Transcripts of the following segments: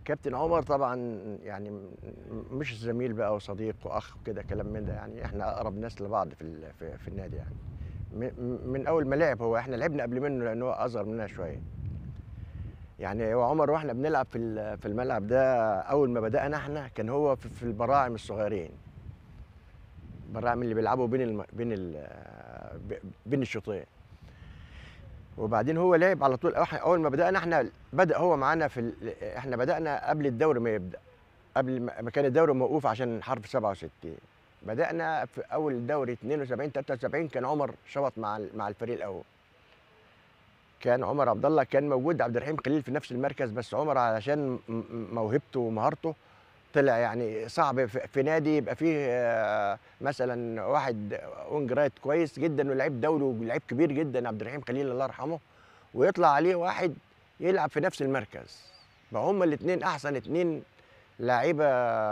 كابتن عمر طبعا يعني م- مش زميل بقى وصديق واخ وكده كلام من ده يعني احنا اقرب ناس لبعض في ال- في, في النادي يعني م- من اول ما لعب هو احنا لعبنا قبل منه لانه هو اصغر مننا شويه يعني هو عمر واحنا بنلعب في ال- في الملعب ده اول ما بدانا احنا كان هو في, في البراعم الصغيرين البراعم اللي بيلعبوا بين الم... بين ال... ب- بين الشوطين وبعدين هو لعب على طول إحنا اول ما بدانا احنا بدا هو معانا في ال... احنا بدانا قبل الدوري ما يبدا قبل ما ما كان الدوري موقوف عشان حرب 67 بدانا في اول دوري 72 73 كان عمر شبط مع ال- مع الفريق الاول كان عمر عبد الله كان موجود عبد الرحيم خليل في نفس المركز بس عمر علشان م- م- موهبته ومهارته طلع يعني صعب في في نادي يبقى فيه آه، مثلا واحد وينج رايت كويس جدا ولعيب دولي ولعيب كبير جدا عبد الرحيم خليل الله يرحمه ويطلع عليه واحد يلعب في نفس المركز بقى هما الاثنين احسن اثنين لعيبه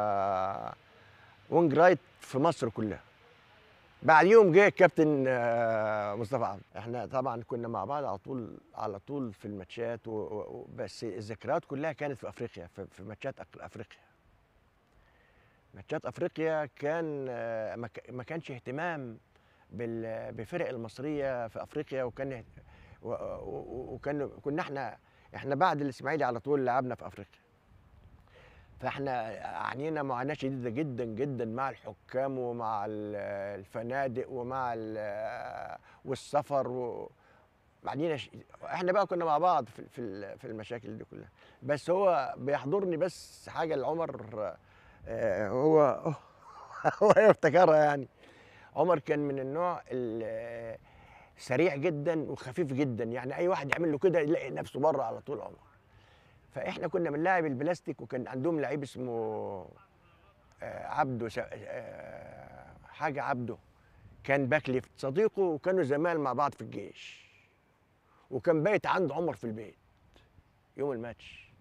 وينج رايت في مصر كلها بعد يوم جه الكابتن آه، مصطفى عبد احنا طبعا كنا مع بعض على طول على طول في الماتشات و- و- و- بس الذكريات كلها كانت في افريقيا في, في ماتشات أق- افريقيا ماتشات افريقيا كان آه، ما ك- ما كانش اهتمام بال- بفرق المصريه في افريقيا وكان اهت- و- و- وكان كنا احنا احنا بعد الاسماعيلي على طول لعبنا في افريقيا فاحنا عانينا معاناه شديده جدا جدا مع الحكام ومع ال- الفنادق ومع ال- والسفر و عانينا ش... احنا بقى كنا مع بعض في في ال- في المشاكل دي كلها بس هو بيحضرني بس حاجه لعمر آه، هو هو يفتكرها يعني عمر كان من النوع ال- سريع جدا وخفيف جدا يعني اي واحد يعمل له كده يلاقي نفسه بره على طول عمر فاحنا كنا بنلاعب البلاستيك وكان عندهم لعيب اسمه آه، عبده س- آه، حاجه عبده كان باك ليفت صديقه وكانوا زمايل مع بعض في الجيش وكان بايت عند عمر في البيت يوم الماتش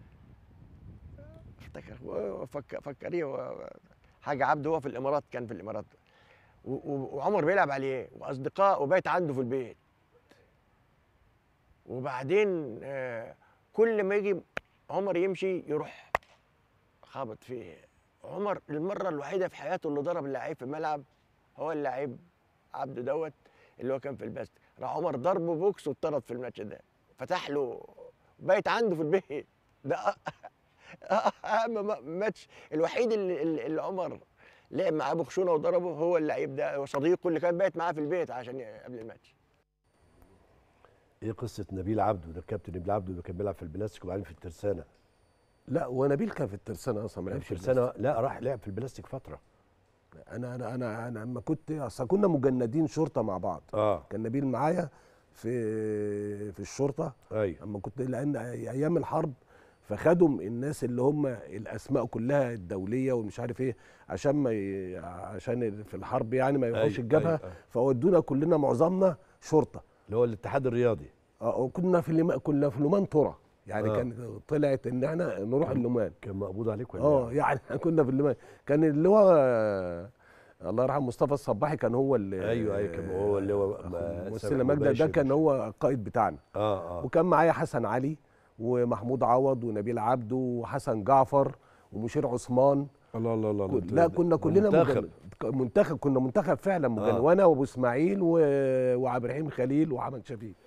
افتكر و- فك فكريه و- حاجه عبده هو في الامارات كان في الامارات و- و- وعمر بيلعب عليه واصدقاء وبيت عنده في البيت وبعدين آه، كل ما يجي عمر يمشي يروح خابط فيه عمر المره الوحيده في حياته اللي ضرب اللعيب في الملعب هو اللعيب عبده دوت اللي هو كان في الباست راح عمر ضربه بوكس واتطرد في الماتش ده فتح له بيت عنده في البيت ده اهم ما- ماتش الوحيد اللي, اللي اللي عمر لعب معاه بخشونه وضربه هو اللعيب ده وصديقه اللي كان بايت معاه في البيت عشان ي- قبل الماتش ايه قصه نبيل عبده ده الكابتن نبيل عبده اللي كان بيلعب في البلاستيك وبعدين في الترسانه لا ونبيل كان في الترسانه اصلا ما في لعبش الترسانه لا راح لعب في البلاستيك فتره انا انا انا انا لما كنت اصلا كنا مجندين شرطه مع بعض اه كان نبيل معايا في في الشرطه ايوه اما كنت لان ايام الحرب فخدوا الناس اللي هم الاسماء كلها الدوليه ومش عارف ايه عشان ما ي... عشان في الحرب يعني ما يروحوش أيوة، الجبهه أيوة، أيوة. فودونا كلنا معظمنا شرطه اللي هو الاتحاد الرياضي اه وكنا في الليمان كنا في لومان ترى يعني آه. كان طلعت ان احنا نروح اللومان كان مقبوض عليك ولا اه إيه؟ يعني كنا في الليمان كان اللي هو آه، الله يرحمه مصطفى الصباحي كان هو اللي ايوه ايوه كان هو اللي هو مسلم مجدة ده كان هو القائد بتاعنا اه اه وكان معايا حسن علي ومحمود عوض ونبيل عبده وحسن جعفر ومشير عثمان الله الله الله كل- لا كنا كلنا منتخب. مجند- منتخب كنا منتخب فعلا مجند آه. وانا وابو اسماعيل و... وعبد الرحيم خليل وعمد شفيق